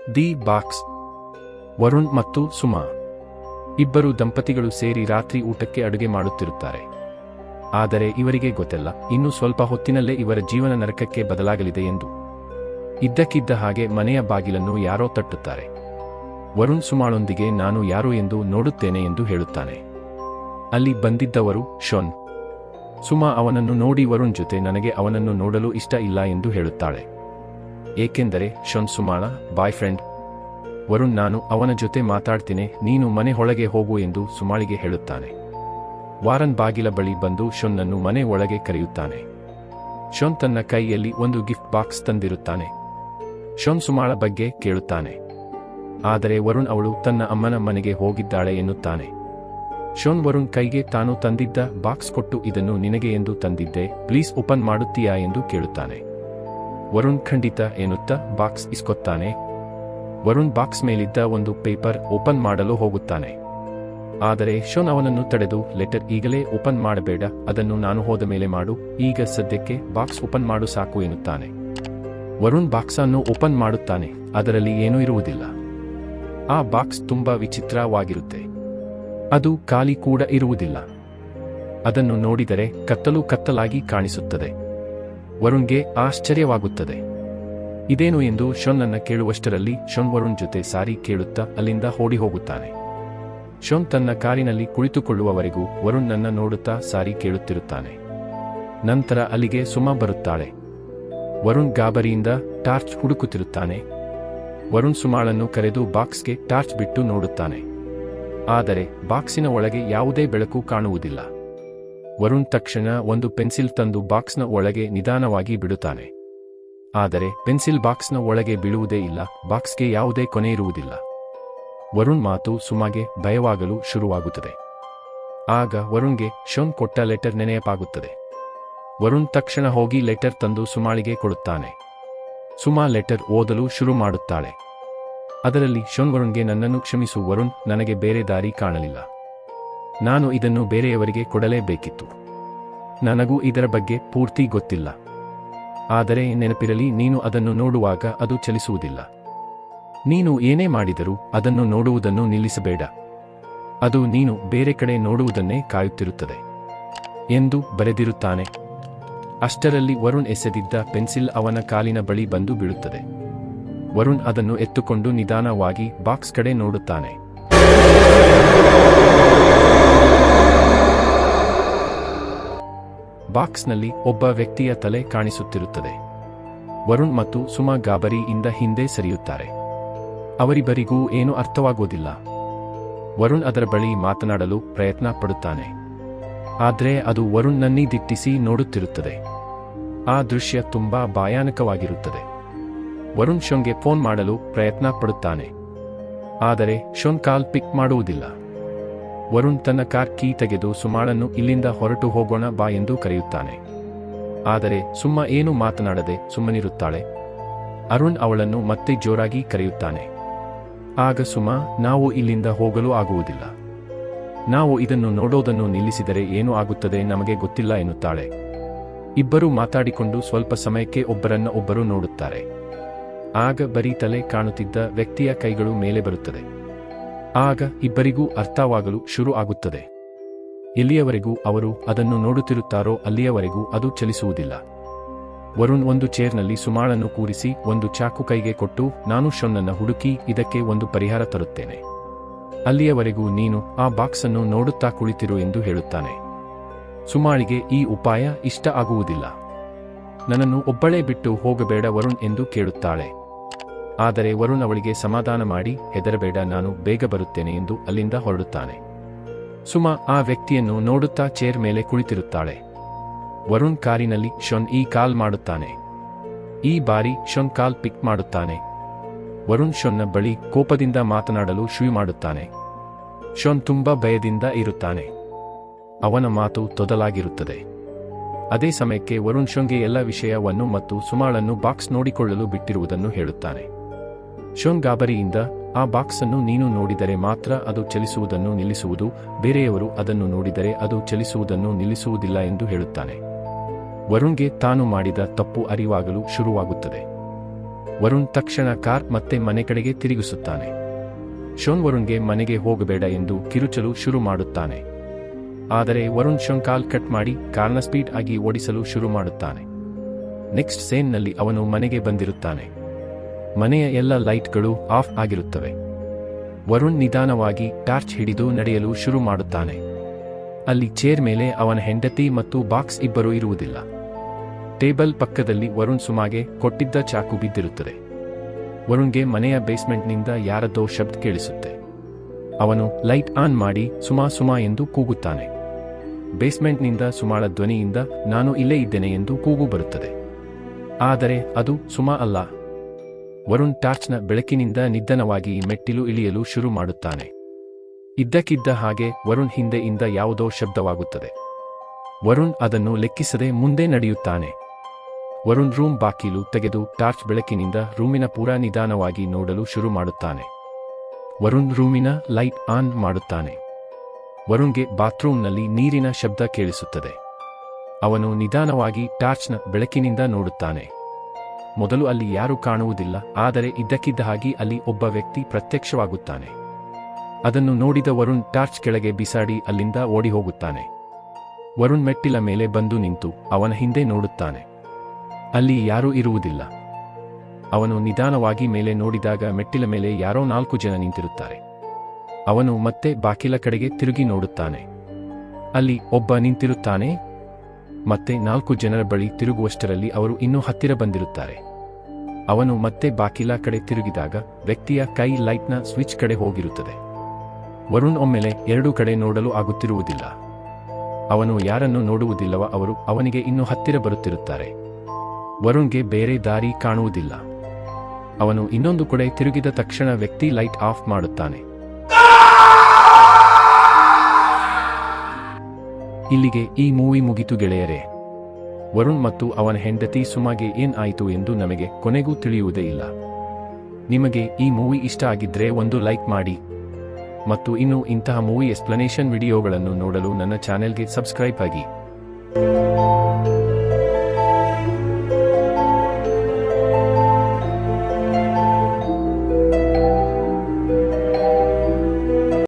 the box Varun ಮತ್ತು ಸುಮಾ ಇಬ್ಬರು ದಂಪತಿಗಳು ಸೇರಿ ರಾತ್ರಿ ಊಟಕ್ಕೆ ಅಡುಗೆ ಮಾಡುತ್ತಿರುತ್ತಾರೆ ಆದರೆ ಇವರಿಗೆ ಗೊತ್ತಿಲ್ಲ ಇನ್ನು ಸ್ವಲ್ಪ ಹೊತ್ತಿನಲ್ಲೇ ಇವರ ಜೀವನ ನರಕಕ್ಕೆ ಬದಲಾಗಲಿದೆ ಎಂದು ಇದ್ದಕ್ಕಿದ್ದ ಹಾಗೆ ಮನೆಯ ಬಾಗಿಲನ್ನು ಯಾರೋ ತಟ್ಟುತ್ತಾರೆ ವರುಣ್ ಸುಮಾಳೊಂದಿಗೆ ನಾನು ಯಾರು ಎಂದು ನೋಡುತ್ತೇನೆ ಎಂದು ಹೇಳುತ್ತಾನೆ ಅಲ್ಲಿ ಬಂದಿದ್ದವರು ಶೊನ್ ಸುಮಾ ಅವನನ್ನು ನೋಡಿ ವರುಣ್ ಜೊತೆ ನನಗೆ ಅವನನ್ನು ನೋಡಲು ಇಷ್ಟ ಇಲ್ಲ ಎಂದು ಹೇಳುತ್ತಾಳೆ ಏಕೆಂದರೆ ಶೊನ್ ಸುಮಾಳ ಬಾಯ್ ಫ್ರೆಂಡ್ ವರುಣ್ ನಾನು ಅವನ ಜೊತೆ ಮಾತಾಡ್ತೀನಿ ನೀನು ಮನೆ ಒಳಗೆ ಹೋಗು ಎಂದು ಸುಮಾಳಿಗೆ ಹೇಳುತ್ತಾನೆ ವಾರನ್ ಬಾಗಿಲ ಬಳಿ ಬಂದು ಶೊನ್ನನ್ನು ಮನೆ ಒಳಗೆ ಕರೆಯುತ್ತಾನೆ ಶೊನ್ ತನ್ನ ಕೈಯಲ್ಲಿ ಒಂದು ಗಿಫ್ಟ್ ಬಾಕ್ಸ್ ತಂದಿರುತ್ತಾನೆ ಶೊನ್ ಸುಮಾಳ ಬಗ್ಗೆ ಕೇಳುತ್ತಾನೆ ಆದರೆ ವರುಣ್ ಅವಳು ತನ್ನ ಅಮ್ಮನ ಮನೆಗೆ ಹೋಗಿದ್ದಾಳೆ ಎನ್ನುತ್ತಾನೆ ಶೋನ್ ವರುಣ್ ಕೈಗೆ ತಾನು ತಂದಿದ್ದ ಬಾಕ್ಸ್ ಕೊಟ್ಟು ಇದನ್ನು ನಿನಗೆ ಎಂದು ತಂದಿದ್ದೆ ಪ್ಲೀಸ್ ಓಪನ್ ಮಾಡುತ್ತೀಯಾ ಎಂದು ಕೇಳುತ್ತಾನೆ ವರುಣ್ ಖಂಡಿತ ಎನ್ನುತ್ತಾ ಬಾಕ್ಸ್ ಇಸ್ಕೊತ್ತಾನೆ ವರುಣ್ ಬಾಕ್ಸ್ ಮೇಲಿದ್ದ ಒಂದು ಪೇಪರ್ ಓಪನ್ ಮಾಡಲು ಹೋಗುತ್ತಾನೆ ಆದರೆ ಶೋನ್ ಅವನನ್ನು ತಡೆದು ಲೆಟರ್ ಈಗಲೇ ಓಪನ್ ಮಾಡಬೇಡ ಅದನ್ನು ನಾನು ಹೋದ ಮೇಲೆ ಮಾಡು ಈಗ ಸದ್ಯಕ್ಕೆ ಬಾಕ್ಸ್ ಓಪನ್ ಮಾಡು ಸಾಕು ಎನ್ನುತ್ತಾನೆ ವರುಣ್ ಬಾಕ್ಸ್ ಅನ್ನು ಓಪನ್ ಮಾಡುತ್ತಾನೆ ಅದರಲ್ಲಿ ಏನೂ ಇರುವುದಿಲ್ಲ ಆ ಬಾಕ್ಸ್ ತುಂಬಾ ವಿಚಿತ್ರವಾಗಿರುತ್ತೆ ಅದು ಖಾಲಿ ಕೂಡ ಇರುವುದಿಲ್ಲ ಅದನ್ನು ನೋಡಿದರೆ ಕತ್ತಲು ಕತ್ತಲಾಗಿ ಕಾಣಿಸುತ್ತದೆ ವರುಣ್ಗೆ ಆಶ್ಚರ್ಯವಾಗುತ್ತದೆ ಇದೇನು ಎಂದು ಶೊನ್ನನ್ನ ಕೇಳುವಷ್ಟರಲ್ಲಿ ಶೊನ್ ವರುಣ್ ಜೊತೆ ಸಾರಿ ಕೇಳುತ್ತಾ ಅಲ್ಲಿಂದ ಓಡಿ ಹೋಗುತ್ತಾನೆ ಶೊನ್ ತನ್ನ ಕಾರಿನಲ್ಲಿ ಕುಳಿತುಕೊಳ್ಳುವವರೆಗೂ ವರುಣ್ ನನ್ನ ನೋಡುತ್ತಾ ಸಾರಿ ಕೇಳುತ್ತಿರುತ್ತಾನೆ ನಂತರ ಅಲ್ಲಿಗೆ ಸುಮಾ ಬರುತ್ತಾಳೆ ವರುಣ್ ಗಾಬರಿಯಿಂದ ಟಾರ್ಚ್ ಹುಡುಕುತ್ತಿರುತ್ತಾನೆ ವರುಣ್ ಸುಮಾಳನ್ನು ಕರೆದು ಬಾಕ್ಸ್ಗೆ ಟಾರ್ಚ್ ಬಿಟ್ಟು ನೋಡುತ್ತಾನೆ ಆದರೆ ಬಾಕ್ಸಿನ ಒಳಗೆ ಯಾವುದೇ ಬೆಳಕು ಕಾಣುವುದಿಲ್ಲ ವರುಣ್ ತಕ್ಷಣ ಒಂದು ಪೆನ್ಸಿಲ್ ತಂದು ಬಾಕ್ಸ್ನ ಒಳಗೆ ನಿಧಾನವಾಗಿ ಬಿಡುತ್ತಾನೆ ಆದರೆ ಪೆನ್ಸಿಲ್ ಬಾಕ್ಸ್ನ ಒಳಗೆ ಬೀಳುವುದೇ ಇಲ್ಲ ಬಾಕ್ಸ್ಗೆ ಯಾವುದೇ ಕೊನೆ ಇರುವುದಿಲ್ಲ ವರುಣ್ ಮಾತು ಸುಮಾಗೆ ಭಯವಾಗಲು ಶುರುವಾಗುತ್ತದೆ ಆಗ ವರುಣ್ಗೆ ಶೋನ್ ಕೊಟ್ಟ ಲೆಟರ್ ನೆನೆಯಪಾಗುತ್ತದೆ ವರುಣ್ ತಕ್ಷಣ ಹೋಗಿ ಲೆಟರ್ ತಂದು ಸುಮಾಳಿಗೆ ಕೊಡುತ್ತಾನೆ ಸುಮಾ ಲೆಟರ್ ಓದಲು ಶುರು ಮಾಡುತ್ತಾಳೆ ಅದರಲ್ಲಿ ಶೋನ್ ವರುಣ್ಗೆ ನನ್ನನ್ನು ಕ್ಷಮಿಸು ವರುಣ್ ನನಗೆ ಬೇರೆ ದಾರಿ ಕಾಣಲಿಲ್ಲ ನಾನು ಇದನ್ನು ಬೇರೆಯವರಿಗೆ ಕೊಡಲೇಬೇಕಿತ್ತು ನನಗೂ ಇದರ ಬಗ್ಗೆ ಪೂರ್ತಿ ಗೊತ್ತಿಲ್ಲ ಆದರೆ ನೆನಪಿರಲಿ ನೀನು ಅದನ್ನು ನೋಡುವಾಗ ಅದು ಚಲಿಸುವುದಿಲ್ಲ ನೀನು ಏನೇ ಮಾಡಿದರೂ ಅದನ್ನು ನೋಡುವುದನ್ನು ನಿಲ್ಲಿಸಬೇಡ ಅದು ನೀನು ಬೇರೆ ಕಡೆ ನೋಡುವುದನ್ನೇ ಕಾಯುತ್ತಿರುತ್ತದೆ ಎಂದು ಬರೆದಿರುತ್ತಾನೆ ಅಷ್ಟರಲ್ಲಿ ವರುಣ್ ಎಸೆದಿದ್ದ ಪೆನ್ಸಿಲ್ ಅವನ ಕಾಲಿನ ಬಳಿ ಬಂದು ಬೀಳುತ್ತದೆ ವರುಣ್ ಅದನ್ನು ಎತ್ತುಕೊಂಡು ನಿಧಾನವಾಗಿ ಬಾಕ್ಸ್ ಕಡೆ ನೋಡುತ್ತಾನೆ ಬಾಕ್ಸ್ನಲ್ಲಿ ಒಬ್ಬ ವ್ಯಕ್ತಿಯ ತಲೆ ಕಾಣಿಸುತ್ತಿರುತ್ತದೆ ವರುಣ್ ಮತ್ತು ಸುಮಾ ಗಾಬರಿಯಿಂದ ಹಿಂದೆ ಸರಿಯುತ್ತಾರೆ ಅವರಿಬ್ಬರಿಗೂ ಏನು ಅರ್ಥವಾಗುವುದಿಲ್ಲ ವರುಣ್ ಅದರ ಬಳಿ ಮಾತನಾಡಲು ಪ್ರಯತ್ನ ಪಡುತ್ತಾನೆ ಆದ್ರೆ ಅದು ವರುಣ್ನನ್ನೇ ದಿಟ್ಟಿಸಿ ನೋಡುತ್ತಿರುತ್ತದೆ ಆ ದೃಶ್ಯ ತುಂಬಾ ಭಯಾನಕವಾಗಿರುತ್ತದೆ ವರುಣ್ ಶೋನ್ಗೆ ಫೋನ್ ಮಾಡಲು ಪ್ರಯತ್ನ ಪಡುತ್ತಾನೆ ಆದರೆ ಶೋನ್ ಕಾಲ್ ಪಿಕ್ ಮಾಡುವುದಿಲ್ಲ ವರುಣ್ ತನ್ನ ಕಾರ್ ಕೀ ತೆಗೆದು ಸುಮಾಳನ್ನು ಇಲ್ಲಿಂದ ಹೊರಟು ಹೋಗೋಣ ಬಾ ಎಂದು ಕರೆಯುತ್ತಾನೆ ಆದರೆ ಸುಮ್ಮ ಏನು ಮಾತನಾಡದೆ ಸುಮ್ಮನಿರುತ್ತಾಳೆ ಅರುಣ್ ಅವಳನ್ನು ಮತ್ತೆ ಜೋರಾಗಿ ಕರೆಯುತ್ತಾನೆ ಆಗ ಸುಮಾ ನಾವು ಇಲ್ಲಿಂದ ಹೋಗಲು ಆಗುವುದಿಲ್ಲ ನಾವು ಇದನ್ನು ನೋಡೋದನ್ನು ನಿಲ್ಲಿಸಿದರೆ ಏನು ಆಗುತ್ತದೆ ನಮಗೆ ಗೊತ್ತಿಲ್ಲ ಎನ್ನುತ್ತಾಳೆ ಇಬ್ಬರು ಮಾತಾಡಿಕೊಂಡು ಸ್ವಲ್ಪ ಸಮಯಕ್ಕೆ ಒಬ್ಬರನ್ನ ಒಬ್ಬರು ನೋಡುತ್ತಾರೆ ಆಗ ಬರೀ ತಲೆ ಕಾಣುತ್ತಿದ್ದ ವ್ಯಕ್ತಿಯ ಕೈಗಳು ಮೇಲೆ ಬರುತ್ತದೆ ಆಗ ಇಬ್ಬರಿಗೂ ಅರ್ಥವಾಗಲು ಶುರು ಆಗುತ್ತದೆ ಎಲ್ಲಿಯವರೆಗೂ ಅವರು ಅದನ್ನು ನೋಡುತ್ತಿರುತ್ತಾರೋ ಅಲ್ಲಿಯವರೆಗೂ ಅದು ಚಲಿಸುವುದಿಲ್ಲ ವರುಣ್ ಒಂದು ಚೇರ್ನಲ್ಲಿ ಸುಮಾಳನ್ನು ಕೂರಿಸಿ ಒಂದು ಚಾಕು ಕೈಗೆ ಕೊಟ್ಟು ನಾನು ಶೊನ್ನನ್ನ ಹುಡುಕಿ ಇದಕ್ಕೆ ಒಂದು ಪರಿಹಾರ ತರುತ್ತೇನೆ ಅಲ್ಲಿಯವರೆಗೂ ನೀನು ಆ ಬಾಕ್ಸ್ ಅನ್ನು ನೋಡುತ್ತಾ ಕುಳಿತಿರು ಎಂದು ಹೇಳುತ್ತಾನೆ ಸುಮಾಳಿಗೆ ಈ ಉಪಾಯ ಇಷ್ಟ ಆಗುವುದಿಲ್ಲ ನನ್ನನ್ನು ಒಬ್ಬಳೇ ಬಿಟ್ಟು ಹೋಗಬೇಡ ವರುಣ್ ಎಂದು ಕೇಳುತ್ತಾಳೆ ಆದರೆ ವರುಣ್ ಅವಳಿಗೆ ಸಮಾಧಾನ ಮಾಡಿ ಹೆದರಬೇಡ ನಾನು ಬೇಗ ಬರುತ್ತೇನೆ ಎಂದು ಅಲ್ಲಿಂದ ಹೊರಡುತ್ತಾನೆ ಸುಮಾ ಆ ವ್ಯಕ್ತಿಯನ್ನು ನೋಡುತ್ತಾ ಚೇರ್ ಮೇಲೆ ಕುಳಿತಿರುತ್ತಾಳೆ ವರುಣ್ ಕಾರಿನಲ್ಲಿ ಶೊನ್ ಈ ಕಾಲ್ ಮಾಡುತ್ತಾನೆ ಈ ಬಾರಿ ಶೊನ್ ಕಾಲ್ ಪಿಕ್ ಮಾಡುತ್ತಾನೆ ವರುಣ್ ಶೊನ್ನ ಬಳಿ ಕೋಪದಿಂದ ಮಾತನಾಡಲು ಶುರು ಮಾಡುತ್ತಾನೆ ಶೊನ್ ತುಂಬಾ ಭಯದಿಂದ ಇರುತ್ತಾನೆ ಅವನ ಮಾತು ತೊದಲಾಗಿರುತ್ತದೆ ಅದೇ ಸಮಯಕ್ಕೆ ವರುಣ್ ಶೊನ್ಗೆ ಎಲ್ಲ ವಿಷಯವನ್ನು ಮತ್ತು ಸುಮಾಳನ್ನು ಬಾಕ್ಸ್ ನೋಡಿಕೊಳ್ಳಲು ಬಿಟ್ಟಿರುವುದನ್ನು ಹೇಳುತ್ತಾನೆ ಶೋನ್ ಗಾಬರಿಯಿಂದ ಆ ಬಾಕ್ಸ್ ಅನ್ನು ನೀನು ನೋಡಿದರೆ ಮಾತ್ರ ಅದು ಚಲಿಸುವುದನ್ನು ನಿಲ್ಲಿಸುವುದು ಬೇರೆಯವರು ಅದನ್ನು ನೋಡಿದರೆ ಅದು ಚಲಿಸುವುದನ್ನು ನಿಲ್ಲಿಸುವುದಿಲ್ಲ ಎಂದು ಹೇಳುತ್ತಾನೆ ವರುಣ್ಗೆ ತಾನು ಮಾಡಿದ ತಪ್ಪು ಅರಿವಾಗಲು ಶುರುವಾಗುತ್ತದೆ ವರುಣ್ ತಕ್ಷಣ ಕಾರ್ ಮತ್ತೆ ಮನೆ ಕಡೆಗೆ ತಿರುಗಿಸುತ್ತಾನೆ ಶೋನ್ ವರುಣ್ಗೆ ಮನೆಗೆ ಹೋಗಬೇಡ ಎಂದು ಕಿರುಚಲು ಶುರು ಮಾಡುತ್ತಾನೆ ಆದರೆ ವರುಣ್ ಶೋನ್ ಕಾಲ್ ಕಟ್ ಮಾಡಿ ಕಾರ್ನ ಸ್ಪೀಡ್ ಆಗಿ ಓಡಿಸಲು ಶುರು ಮಾಡುತ್ತಾನೆ ನೆಕ್ಸ್ಟ್ ಸೇನ್ನಲ್ಲಿ ಅವನು ಮನೆಗೆ ಬಂದಿರುತ್ತಾನೆ ಮನೆಯ ಎಲ್ಲ ಲೈಟ್ಗಳು ಆಫ್ ಆಗಿರುತ್ತವೆ ವರುಣ್ ನಿಧಾನವಾಗಿ ಟಾರ್ಚ್ ಹಿಡಿದು ನಡೆಯಲು ಶುರು ಮಾಡುತ್ತಾನೆ ಅಲ್ಲಿ ಚೇರ್ ಮೇಲೆ ಅವನ ಹೆಂಡತಿ ಮತ್ತು ಬಾಕ್ಸ್ ಇಬ್ಬರೂ ಇರುವುದಿಲ್ಲ ಟೇಬಲ್ ಪಕ್ಕದಲ್ಲಿ ವರುಣ್ ಸುಮಾಗೆ ಕೊಟ್ಟಿದ್ದ ಚಾಕು ಬಿದ್ದಿರುತ್ತದೆ ವರುಣ್ಗೆ ಮನೆಯ ಬೇಸ್ಮೆಂಟ್ನಿಂದ ಯಾರದ್ದೋ ಶಬ್ದ ಕೇಳಿಸುತ್ತೆ ಅವನು ಲೈಟ್ ಆನ್ ಮಾಡಿ ಸುಮಾ ಸುಮಾ ಎಂದು ಕೂಗುತ್ತಾನೆ ಬೇಸ್ಮೆಂಟ್ನಿಂದ ಸುಮಾಳ ಧ್ವನಿಯಿಂದ ನಾನು ಇಲ್ಲೇ ಇದ್ದೇನೆ ಎಂದು ಕೂಗು ಬರುತ್ತದೆ ಆದರೆ ಅದು ಸುಮಾ ಅಲ್ಲ ವರುಣ್ ಟಾರ್ಚ್ನ ಬೆಳಕಿನಿಂದ ನಿದ್ದನವಾಗಿ ಮೆಟ್ಟಿಲು ಇಳಿಯಲು ಶುರು ಮಾಡುತ್ತಾನೆ ಇದ್ದಕ್ಕಿದ್ದ ಹಾಗೆ ವರುಣ್ ಹಿಂದೆಯಿಂದ ಯಾವುದೋ ಶಬ್ದವಾಗುತ್ತದೆ ವರುಣ್ ಅದನ್ನು ಲೆಕ್ಕಿಸದೆ ಮುಂದೆ ನಡೆಯುತ್ತಾನೆ ವರುಣ್ ರೂಮ್ ಬಾಕಿಲು ತೆಗೆದು ಟಾರ್ಚ್ ಬೆಳಕಿನಿಂದ ರೂಮಿನ ಪೂರಾ ನಿಧಾನವಾಗಿ ನೋಡಲು ಶುರು ಮಾಡುತ್ತಾನೆ ವರುಣ್ ರೂಮಿನ ಲೈಟ್ ಆನ್ ಮಾಡುತ್ತಾನೆ ವರುಣ್ಗೆ ಬಾತ್ರೂಮ್ನಲ್ಲಿ ನೀರಿನ ಶಬ್ದ ಕೇಳಿಸುತ್ತದೆ ಅವನು ನಿಧಾನವಾಗಿ ಟಾರ್ಚ್ನ ಬೆಳಕಿನಿಂದ ನೋಡುತ್ತಾನೆ ಮೊದಲು ಅಲ್ಲಿ ಯಾರೂ ಕಾಣುವುದಿಲ್ಲ ಆದರೆ ಇದ್ದಕ್ಕಿದ್ದ ಹಾಗೆ ಅಲ್ಲಿ ಒಬ್ಬ ವ್ಯಕ್ತಿ ಪ್ರತ್ಯಕ್ಷವಾಗುತ್ತಾನೆ ಅದನ್ನು ನೋಡಿದ ವರುಣ್ ಟಾರ್ಚ್ ಕೆಳಗೆ ಬಿಸಾಡಿ ಅಲ್ಲಿಂದ ಓಡಿ ಹೋಗುತ್ತಾನೆ ವರುಣ್ ಮೆಟ್ಟಿಲ ಮೇಲೆ ಬಂದು ನಿಂತು ಅವನ ಹಿಂದೆ ನೋಡುತ್ತಾನೆ ಅಲ್ಲಿ ಯಾರೂ ಇರುವುದಿಲ್ಲ ಅವನು ನಿಧಾನವಾಗಿ ಮೇಲೆ ನೋಡಿದಾಗ ಮೆಟ್ಟಿಲ ಮೇಲೆ ಯಾರೋ ನಾಲ್ಕು ಜನ ನಿಂತಿರುತ್ತಾರೆ ಅವನು ಮತ್ತೆ ಬಾಕಿಲ ಕಡೆಗೆ ತಿರುಗಿ ನೋಡುತ್ತಾನೆ ಅಲ್ಲಿ ಒಬ್ಬ ನಿಂತಿರುತ್ತಾನೆ ಮತ್ತೆ ನಾಲ್ಕು ಜನರ ಬಳಿ ತಿರುಗುವಷ್ಟರಲ್ಲಿ ಅವರು ಇನ್ನೂ ಹತ್ತಿರ ಬಂದಿರುತ್ತಾರೆ ಅವನು ಮತ್ತೆ ಬಾಕಿಲ ಕಡೆ ತಿರುಗಿದಾಗ ವ್ಯಕ್ತಿಯ ಕೈ ಲೈಟ್ನ ಸ್ವಿಚ್ ಕಡೆ ಹೋಗಿರುತ್ತದೆ ವರುಣ್ ಒಮ್ಮೆಲೆ ಎರಡೂ ಕಡೆ ನೋಡಲು ಆಗುತ್ತಿರುವುದಿಲ್ಲ ಅವನು ಯಾರನ್ನು ನೋಡುವುದಿಲ್ಲವ ಅವರು ಅವನಿಗೆ ಇನ್ನೂ ಹತ್ತಿರ ಬರುತ್ತಿರುತ್ತಾರೆ ವರುಣ್ಗೆ ಬೇರೆ ದಾರಿ ಕಾಣುವುದಿಲ್ಲ ಅವನು ಇನ್ನೊಂದು ಕಡೆ ತಿರುಗಿದ ತಕ್ಷಣ ವ್ಯಕ್ತಿ ಲೈಟ್ ಆಫ್ ಮಾಡುತ್ತಾನೆ ಇಲ್ಲಿಗೆ ಈ ಮೂವಿ ಮುಗಿತು ಗೆಳೆಯರೇ ವರುಣ್ ಮತ್ತು ಅವನ ಹೆಂಡತಿ ಸುಮಗೆ ಏನ್ ಆಯಿತು ಎಂದು ನಮಗೆ ಕೊನೆಗೂ ತಿಳಿಯುವುದೇ ಇಲ್ಲ ನಿಮಗೆ ಈ ಮೂವಿ ಇಷ್ಟ ಆಗಿದ್ರೆ ಒಂದು ಲೈಕ್ ಮಾಡಿ ಮತ್ತು ಇನ್ನು ಇಂತಹ ಮೂವಿ ಎಕ್ಸ್ಪ್ಲನೇಷನ್ ವಿಡಿಯೋಗಳನ್ನು ನೋಡಲು ನನ್ನ ಚಾನೆಲ್ಗೆ ಸಬ್ಸ್ಕ್ರೈಬ್ ಆಗಿ